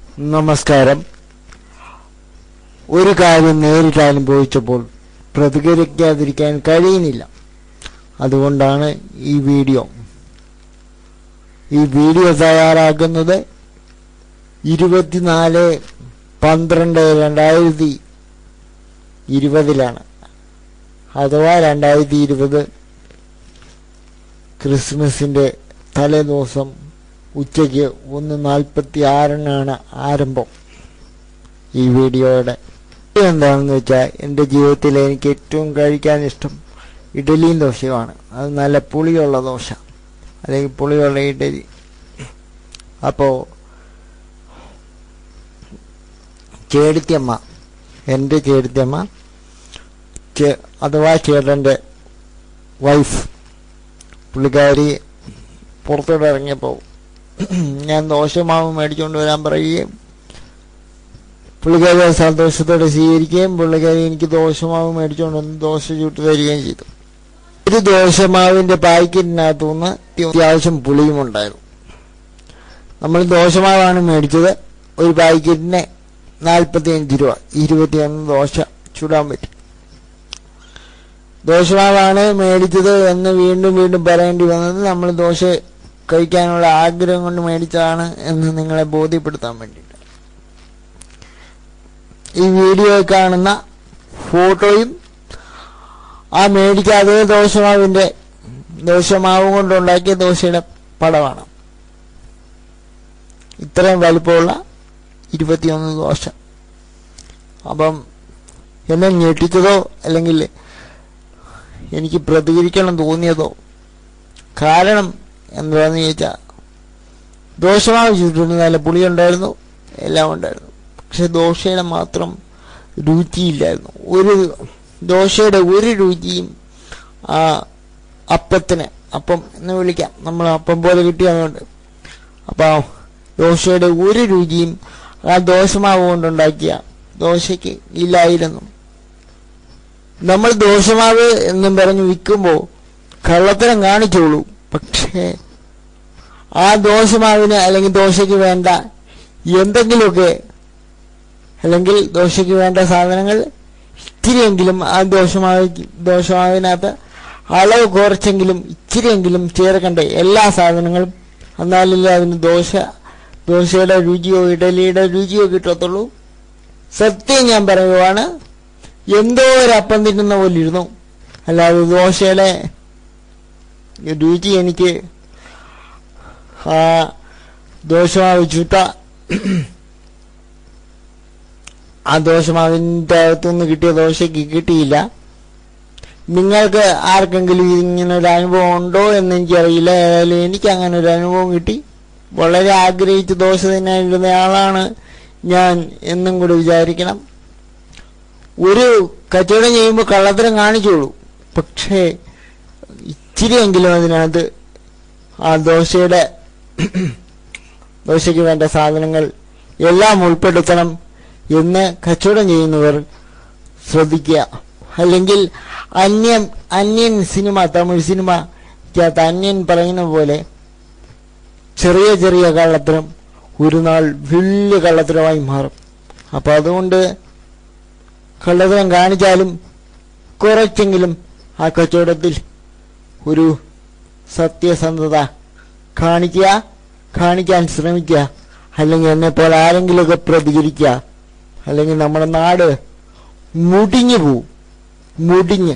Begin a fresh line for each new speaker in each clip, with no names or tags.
നമസ്കാരം ഒരു കാര്യം നേരിട്ട് അനുഭവിച്ചപ്പോൾ പ്രതികരിക്കാതിരിക്കാൻ കഴിയുന്നില്ല അതുകൊണ്ടാണ് ഈ വീഡിയോ ഈ വീഡിയോ തയ്യാറാക്കുന്നത് ഇരുപത്തിനാല് പന്ത്രണ്ട് രണ്ടായിരത്തി ഇരുപതിലാണ് അഥവാ രണ്ടായിരത്തി ഇരുപത് ക്രിസ്മസിൻ്റെ തലേദിവസം ഉച്ചയ്ക്ക് ഒന്ന് നാൽപ്പത്തി ആറിനാണ് ആരംഭം ഈ വീഡിയോയുടെ എന്താണെന്ന് വെച്ചാൽ എൻ്റെ ജീവിതത്തിൽ എനിക്ക് ഏറ്റവും കഴിക്കാൻ ഇഷ്ടം ഇഡലിയും ദോശയുമാണ് അത് നല്ല പുളിയുള്ള ദോശ അല്ലെങ്കിൽ പുളിയുള്ള ഇഡലി അപ്പോൾ ചേടിത്തിയമ്മ എൻ്റെ ചേടിത്തിയമ്മ ചേ അഥവാ ചേട്ടൻ്റെ വൈഫ് പുള്ളിക്കാരി പുറത്തോട്ട് ഇറങ്ങിയപ്പോൾ ഞാൻ ദോശമാവ് മേടിച്ചുകൊണ്ട് വരാൻ പറയുകയും പുള്ളിക്കാരി അത് സന്തോഷത്തോടെ സ്വീകരിക്കുകയും പുള്ളിക്കാരി എനിക്ക് ദോശമാവ് മേടിച്ചുകൊണ്ട് വന്ന് ദോശ ചുട്ട് തരികയും ചെയ്തു ഒരു ദോശമാവിന്റെ പാക്കറ്റിനകത്തു നിന്ന് അത്യാവശ്യം പുളിയും ഉണ്ടായിരുന്നു നമ്മൾ ദോശമാവാണ് മേടിച്ചത് ഒരു പാക്കറ്റിന് നാൽപ്പത്തിയഞ്ച് രൂപ ഇരുപത്തിയൊന്ന് ദോശ ചുടാൻ പറ്റും ദോശമാവാണ് മേടിച്ചത് എന്ന് വീണ്ടും വീണ്ടും പറയേണ്ടി വന്നത് നമ്മൾ ദോശ കഴിക്കാനുള്ള ആഗ്രഹം കൊണ്ട് മേടിച്ചതാണ് എന്ന് നിങ്ങളെ ബോധ്യപ്പെടുത്താൻ വേണ്ടിയിട്ട് ഈ വീഡിയോ കാണുന്ന ഫോട്ടോയും ആ മേടിച്ച അതേ ദോശമാവിന്റെ ദോശമാവ് കൊണ്ടുണ്ടാക്കിയ ദോശയുടെ പടമാണ് ഇത്രയും വലിപ്പമുള്ള ഇരുപത്തിയൊന്ന് ദോശ അപ്പം എന്നെ ഞെട്ടിച്ചതോ അല്ലെങ്കിൽ എനിക്ക് പ്രതികരിക്കണം തോന്നിയതോ കാരണം എന്താണെന്ന് ചോദിച്ചാൽ ദോശമാവ് ചുറ്റിന് നല്ല പുളിയുണ്ടായിരുന്നു എല്ലാം ഉണ്ടായിരുന്നു പക്ഷെ ദോശയുടെ മാത്രം രുചിയില്ലായിരുന്നു ഒരു ദോശയുടെ ഒരു രുചിയും ആ അപ്പത്തിന് അപ്പം എന്ന് വിളിക്കാം നമ്മൾ അപ്പം പോലെ കിട്ടിയതുകൊണ്ട് അപ്പോൾ ദോശയുടെ ഒരു രുചിയും ആ ദോശമാവ് കൊണ്ടുണ്ടാക്കിയ ദോശയ്ക്ക് ഇല്ലായിരുന്നു നമ്മൾ ദോശമാവ് എന്നും പറഞ്ഞ് വിൽക്കുമ്പോൾ കള്ളത്തരം കാണിച്ചോളൂ പക്ഷേ ആ ദോശമാവിന് അല്ലെങ്കിൽ ദോശയ്ക്ക് വേണ്ട എന്തെങ്കിലുമൊക്കെ അല്ലെങ്കിൽ ദോശയ്ക്ക് വേണ്ട സാധനങ്ങൾ ഇച്ചിരിയെങ്കിലും ആ ദോശമാവ് ദോശമാവിനകത്ത് അളവ് കുറച്ചെങ്കിലും ഇച്ചിരിയെങ്കിലും ചേർക്കണ്ടേ എല്ലാ സാധനങ്ങളും എന്നാലല്ലേ അതിന് ദോശ ദോശയുടെ രുചിയോ ഇഡലിയുടെ രുചിയോ കിട്ടത്തുള്ളൂ സത്യം ഞാൻ പറയുവാണ് എന്തോ ഒരു അപ്പം തിന്നുന്ന പോലെ ഇരുന്നു അല്ലാതെ ദോശയുടെ രുചി എനിക്ക് ആ ദോശമാവ് ചുട്ട ആ ദോശമാവിൻ്റെ അകത്തുനിന്ന് കിട്ടിയ ദോശയ്ക്ക് കിട്ടിയില്ല നിങ്ങൾക്ക് ആർക്കെങ്കിലും ഇങ്ങനെ ഒരു അനുഭവം ഉണ്ടോ എന്ന് എനിക്കറിയില്ല ഏതായാലും എനിക്ക് അങ്ങനെ ഒരു അനുഭവം കിട്ടി വളരെ ആഗ്രഹിച്ച് ദോശ തിന്നാനിരുന്ന ആളാണ് ഞാൻ എന്നും കൂടി വിചാരിക്കണം ഒരു കച്ചവടം ചെയ്യുമ്പോൾ കള്ളത്തരം കാണിച്ചോളൂ പക്ഷേ ഇച്ചിരിയെങ്കിലും അതിനകത്ത് ആ ദോശയുടെ ദോശയ്ക്ക് വേണ്ട സാധനങ്ങൾ എല്ലാം ഉൾപ്പെടുത്തണം എന്ന് കച്ചവടം ചെയ്യുന്നവർ ശ്രദ്ധിക്കുക അല്ലെങ്കിൽ അന്യൻ അന്യൻ സിനിമ തമിഴ് സിനിമ അന്യൻ പറയുന്ന പോലെ ചെറിയ ചെറിയ കള്ളത്തരം ഒരു നാൾ വലിയ കള്ളത്തരമായി മാറും അപ്പം അതുകൊണ്ട് കള്ളത്തരം കാണിച്ചാലും കുറച്ചെങ്കിലും ആ കച്ചവടത്തിൽ ഒരു സത്യസന്ധത കാണിക്കുക കാണിക്കാൻ ശ്രമിക്കുക അല്ലെങ്കിൽ എന്നെ പോലെ ആരെങ്കിലുമൊക്കെ പ്രതികരിക്കുക അല്ലെങ്കിൽ നമ്മുടെ നാട് മുടിഞ്ഞു പോവും മുടിഞ്ഞ്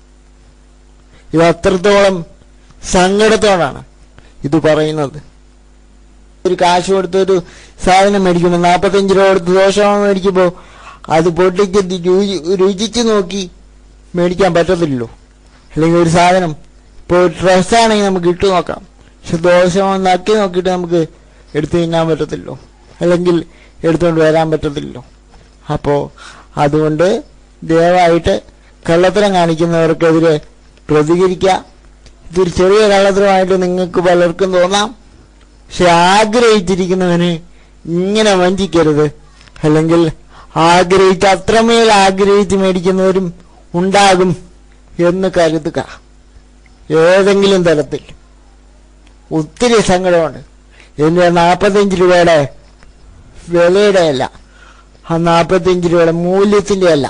ഇത് അത്രത്തോളം സങ്കടത്തോടാണ് ഇത് പറയുന്നത് ഒരു കാശ് കൊടുത്ത് ഒരു സാധനം മേടിക്കുമ്പോൾ നാൽപ്പത്തഞ്ച് രൂപ കൊടുത്ത് ദോഷമാണ് മേടിക്കുമ്പോൾ അത് പൊട്ടിച്ച് രുചി രുചിച്ച് നോക്കി മേടിക്കാൻ പറ്റത്തില്ലല്ലോ അല്ലെങ്കിൽ ഒരു സാധനം ഇപ്പോൾ ഡ്രസ്സാണെങ്കിൽ നമുക്ക് ഇട്ട് നോക്കാം പക്ഷെ ദോശ നക്കി നോക്കിയിട്ട് നമുക്ക് എടുത്തു തിന്നാൻ പറ്റത്തില്ലോ അല്ലെങ്കിൽ എടുത്തുകൊണ്ട് വരാൻ പറ്റത്തില്ലല്ലോ അപ്പോൾ അതുകൊണ്ട് ദയവായിട്ട് കള്ളത്തരം കാണിക്കുന്നവർക്കെതിരെ പ്രതികരിക്കുക ഇതൊരു ചെറിയ കള്ളത്തരമായിട്ട് നിങ്ങൾക്ക് പലർക്കും തോന്നാം പക്ഷെ ആഗ്രഹിച്ചിരിക്കുന്നവന് ഇങ്ങനെ വഞ്ചിക്കരുത് അല്ലെങ്കിൽ ആഗ്രഹിച്ച് അത്രമേൽ ആഗ്രഹിച്ച് മേടിക്കുന്നവരും ഉണ്ടാകും എന്ന് കരുതുക ഏതെങ്കിലും തരത്തിൽ ഒത്തിരി സങ്കടമുണ്ട് എൻ്റെ നാൽപ്പത്തഞ്ച് രൂപയുടെ വിലയുടെ അല്ല ആ നാൽപ്പത്തിയഞ്ച് രൂപയുടെ മൂല്യത്തിന്റെ അല്ല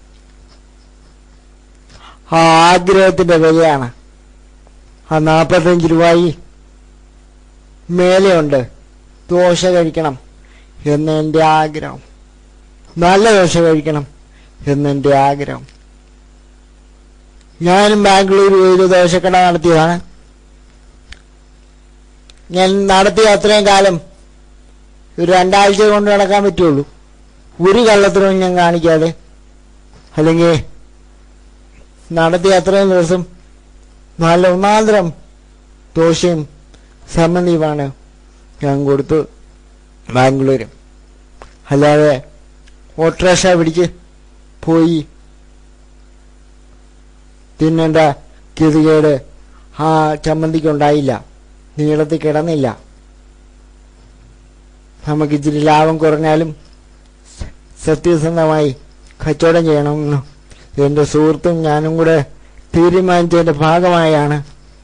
ആ ആഗ്രഹത്തിന്റെ വിലയാണ് ആ നാൽപ്പത്തഞ്ച് രൂപയി മേലെയുണ്ട് ദോശ കഴിക്കണം എന്ന് എൻ്റെ ആഗ്രഹം നല്ല ദോശ കഴിക്കണം എന്നെൻ്റെ ആഗ്രഹം ഞാനും ബാംഗ്ലൂർ ഒരു ദോശക്കട നടത്തിയതാണ് ഞാൻ നടത്തിയ അത്രയും കാലം ഒരു രണ്ടാഴ്ച കൊണ്ട് നടക്കാൻ പറ്റുള്ളൂ ഒരു കള്ളത്തിനും ഞാൻ കാണിക്കാതെ അല്ലെങ്കിൽ നടത്തിയ അത്രയും ദിവസം നല്ല ഒന്നാന്തരം ദോശയും സമ്മതിയുമാണ് ഞാൻ കൊടുത്തു ബാംഗ്ലൂർ അല്ലാതെ ഓട്ടോറിക്ഷ പിടിച്ച് പോയി തിന്നേണ്ട ഗതികേട് ആ ചമ്മന്തിക്കുണ്ടായില്ല നീളത്തിൽ കിടന്നില്ല നമുക്ക് ഇച്ചിരി ലാഭം കുറഞ്ഞാലും സത്യസന്ധമായി കച്ചവടം ചെയ്യണമെന്ന് എൻ്റെ സുഹൃത്തും ഞാനും കൂടെ തീരുമാനിച്ചതിൻ്റെ ഭാഗമായാണ്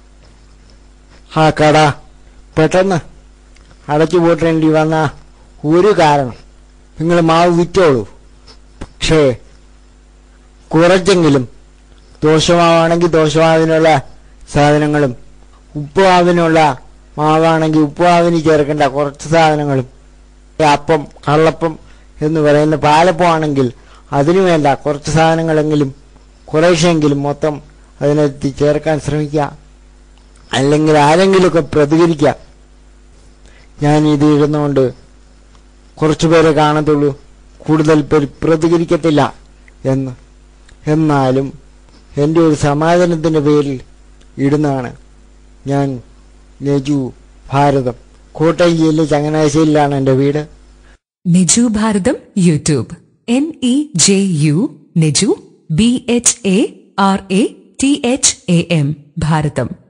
ആ കട പെട്ടെന്ന് അടച്ചു പൂട്ടേണ്ടി വന്ന ഒരു കാരണം നിങ്ങൾ മാവ് വിറ്റോളൂ പക്ഷേ കുറച്ചെങ്കിലും ദോഷമാവാണെങ്കിൽ ദോഷമാവിനുള്ള സാധനങ്ങളും ഉപ്പുമാവിനുള്ള മാവാണെങ്കിൽ ഉപ്പുമാവിന് ചേർക്കേണ്ട കുറച്ച് സാധനങ്ങളും ഈ അപ്പം കള്ളപ്പം എന്ന് പറയുന്ന പാലപ്പം ആണെങ്കിൽ അതിനു വേണ്ട കുറച്ച് സാധനങ്ങളെങ്കിലും കുറേശ്ശെങ്കിലും മൊത്തം അതിനകത്ത് ചേർക്കാൻ ശ്രമിക്കുക അല്ലെങ്കിൽ ആരെങ്കിലുമൊക്കെ പ്രതികരിക്കുക ഞാൻ ഇത് ഇടുന്നതുകൊണ്ട് കുറച്ചു പേരെ കാണത്തുള്ളൂ കൂടുതൽ പേർ പ്രതികരിക്കത്തില്ല എന്ന് എന്നാലും എൻ്റെ ഒരു സമാധാനത്തിൻ്റെ പേരിൽ ഇടുന്നതാണ് ഞാൻ നെജു ഭാരതം കോട്ടയം ജില്ലയിലെ ചങ്ങനാശ്ശേരിയിലാണ് എൻ്റെ വീട്
Niju Bharatham YouTube N E J U Niju B H A R A T H A M Bharatam